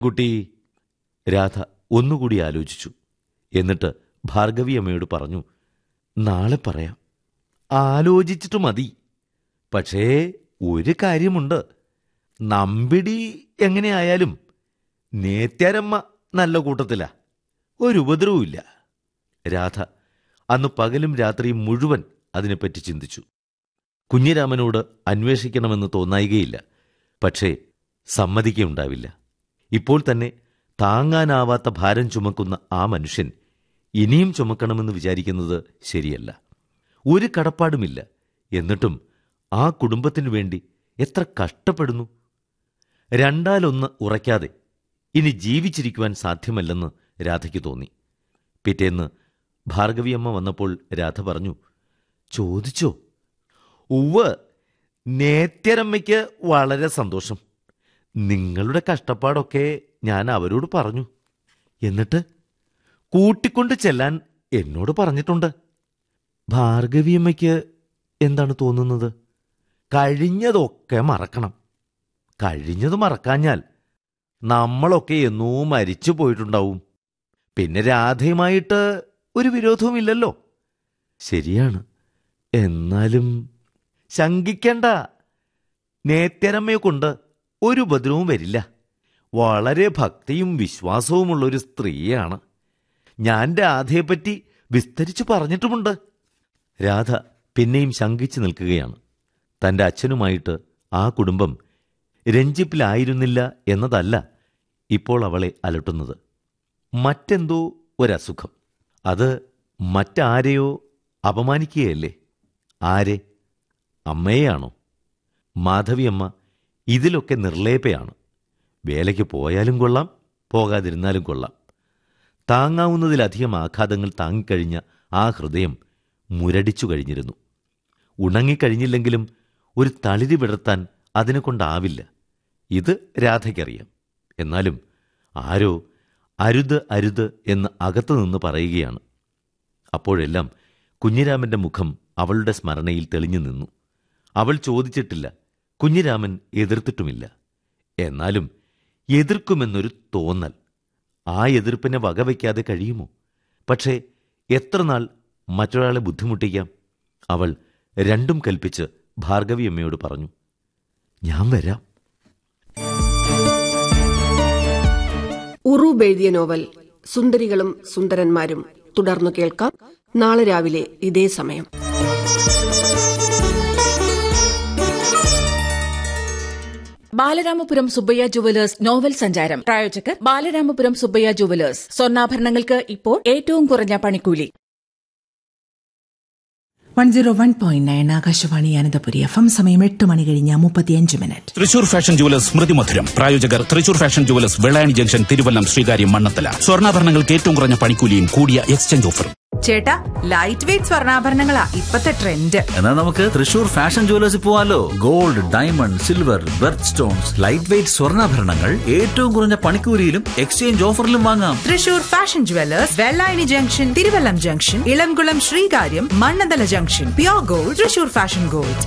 കുട്ടി രാധ ഒന്നുകൂടി ആലോചിച്ചു എന്നിട്ട് ഭാർഗവി അമ്മയോട് പറഞ്ഞു നാളെ പറയാം ആലോചിച്ചിട്ട് മതി പക്ഷേ ഒരു കാര്യമുണ്ട് നമ്പിടി എങ്ങനെയായാലും നേത്യാരമ്മ നല്ല കൂട്ടത്തിലാ ഒരു ഉപദ്രവമില്ല രാധ അന്ന് പകലും രാത്രിയും മുഴുവൻ അതിനെപ്പറ്റി ചിന്തിച്ചു കുഞ്ഞിരാമനോട് അന്വേഷിക്കണമെന്ന് തോന്നായികയില്ല പക്ഷേ സമ്മതിക്കുണ്ടാവില്ല ഇപ്പോൾ തന്നെ താങ്ങാനാവാത്ത ഭാരം ചുമക്കുന്ന ആ മനുഷ്യൻ ഇനിയും ചുമക്കണമെന്ന് വിചാരിക്കുന്നത് ശരിയല്ല ഒരു കടപ്പാടുമില്ല എന്നിട്ടും ആ കുടുംബത്തിനു വേണ്ടി എത്ര കഷ്ടപ്പെടുന്നു രണ്ടാലൊന്ന് ഉറയ്ക്കാതെ ഇനി ജീവിച്ചിരിക്കുവാൻ സാധ്യമല്ലെന്ന് രാധയ്ക്ക് തോന്നി പിറ്റേന്ന് ഭാർഗവിയമ്മ വന്നപ്പോൾ രാധ പറഞ്ഞു ചോദിച്ചോ ഉവ് നേത്യരമ്മയ്ക്ക് വളരെ സന്തോഷം നിങ്ങളുടെ കഷ്ടപ്പാടൊക്കെ ഞാൻ അവരോട് പറഞ്ഞു എന്നിട്ട് കൂട്ടിക്കൊണ്ട് ചെല്ലാൻ എന്നോട് പറഞ്ഞിട്ടുണ്ട് ഭാർഗവിയമ്മയ്ക്ക് എന്താണ് തോന്നുന്നത് കഴിഞ്ഞതൊക്കെ മറക്കണം കഴിഞ്ഞത് മറക്കാഞ്ഞാൽ നമ്മളൊക്കെ എന്നോ മരിച്ചു പോയിട്ടുണ്ടാവും പിന്നെ രാധയുമായിട്ട് ഒരു വിരോധവുമില്ലല്ലോ ശരിയാണ് എന്നാലും ശങ്കിക്കണ്ട നേത്യരമ്മയെ കൊണ്ട് ഒരു ഉപദ്രവവും വരില്ല വളരെ ഭക്തിയും വിശ്വാസവുമുള്ള ഒരു സ്ത്രീയാണ് ഞാൻ രാധയെപ്പറ്റി വിസ്തരിച്ചു പറഞ്ഞിട്ടുമുണ്ട് രാധ പിന്നെയും ശങ്കിച്ചു നിൽക്കുകയാണ് തന്റെ അച്ഛനുമായിട്ട് ആ കുടുംബം രഞ്ജിപ്പിലായിരുന്നില്ല എന്നതല്ല ഇപ്പോൾ അവളെ അലട്ടുന്നത് മറ്റെന്തോ ഒരസുഖം അത് മറ്റാരെയോ അപമാനിക്കുകയല്ലേ ആരെ അമ്മയെയാണോ മാധവിയമ്മ ഇതിലൊക്കെ നിർലേപയാണ് വേലയ്ക്ക് പോയാലും കൊള്ളാം പോകാതിരുന്നാലും കൊള്ളാം താങ്ങാവുന്നതിലധികം ആഘാതങ്ങൾ താങ്ങിക്കഴിഞ്ഞ ആ ഹൃദയം മുരടിച്ചു കഴിഞ്ഞിരുന്നു ഉണങ്ങിക്കഴിഞ്ഞില്ലെങ്കിലും ഒരു തളിരി വിടർത്താൻ അതിനെക്കൊണ്ടാവില്ല ഇത് രാധയ്ക്കറിയാം എന്നാലും ആരോ അരുത് അരുത് എന്ന് അകത്തുനിന്ന് പറയുകയാണ് അപ്പോഴെല്ലാം കുഞ്ഞിരാമന്റെ മുഖം അവളുടെ സ്മരണയിൽ തെളിഞ്ഞു നിന്നു അവൾ ചോദിച്ചിട്ടില്ല കുഞ്ഞിരാമൻ എതിർത്തിട്ടുമില്ല എന്നാലും എതിർക്കുമെന്നൊരു തോന്നൽ ആ എതിർപ്പിനെ വകവയ്ക്കാതെ കഴിയുമോ പക്ഷേ എത്ര നാൾ മറ്റൊരാളെ ബുദ്ധിമുട്ടിക്കാം അവൾ രണ്ടും കൽപ്പിച്ച് ഭാർഗവി അമ്മയോട് പറഞ്ഞു ഞാൻ വരാം ഉറൂബ് എഴുതിയ നോവൽ സുന്ദരികളും സുന്ദരന്മാരും തുടർന്നു കേൾക്കാം നാളെ രാവിലെ ഇതേ സമയം ബാലരാമപുരം സുബ്ബയ്യ ജുവലേഴ്സ് നോവൽ സഞ്ചാരം പ്രായോജകർ ബാലരാമപുരം സുബ്ബയ്യ ജുവലേഴ്സ് സ്വർണ്ണാഭരണങ്ങൾക്ക് ഇപ്പോൾ ഏറ്റവും കുറഞ്ഞ പണിക്കൂലി one zero one point nine Akashvani Ananthapuri F M സമയം എട്ട് മണി കഴിഞ്ഞ മുപ്പത്തിയഞ്ച് minute Thrissur fashion jewellers Smriti Madhuram പ്രായോജകർ Thrissur fashion jewellers Vellayani junction Thiruvallam Sreekaryam Mannanthala സ്വർണ്ണാഭരണങ്ങൾക്ക് ഏറ്റവും കുറഞ്ഞ പണിക്കൂലിയും കൂടിയ എക്സ്ചേഞ്ച് ഓഫറും ചേട്ടാ ലൈറ്റ് വെയിറ്റ് സ്വർണ്ണാഭരണങ്ങളാ ഇപ്പത്തെ ട്രെൻഡ് എന്നാൽ നമുക്ക് തൃശൂർ ഫാഷൻ ജുവലേഴ്സിൽ പോവാലോ gold diamond silver birth stones light weight സ്വർണ്ണാഭരണങ്ങൾ ഏറ്റവും കുറഞ്ഞ പണിക്കൂലിയിലും എക്സ്ചേഞ്ച് ഓഫറിലും വാങ്ങാം Thrissur fashion jewellers Vellayani junction Thiruvallam junction Elamkulam Sreekaryam Mannanthala junction pure gold Thrissur fashion gold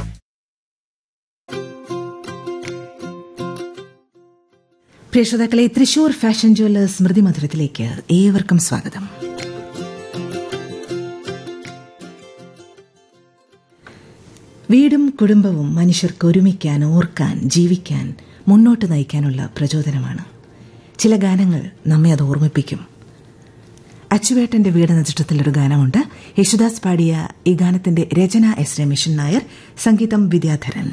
പ്രിയശ്രോതാക്കളെ തൃശൂർ ഫാഷൻ ജുവലേഴ്സ് സ്മൃതി മധുരത്തിലേക്ക് ഏവർക്കും സ്വാഗതം വീടും കുടുംബവും മനുഷ്യർക്ക് ഒരുമിക്കാൻ ഓർക്കാൻ ജീവിക്കാൻ മുന്നോട്ട് നയിക്കാനുള്ള പ്രചോദനമാണ് ചില ഗാനങ്ങൾ നമ്മെ അത് ഓർമ്മിപ്പിക്കും അച്ചുവേട്ടന്റെ വീട് എന്ന ചിത്രത്തിലൊരു ഗാനമുണ്ട് യേശുദാസ് പാടിയ ഈ ഗാനത്തിന്റെ രചന എസ് രമേശൻ നായർ സംഗീതം വിദ്യാധരൻ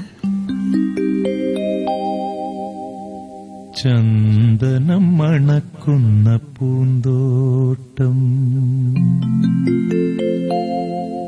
ചന്ദനം മണക്കുന്ന പൂന്തോട്ടം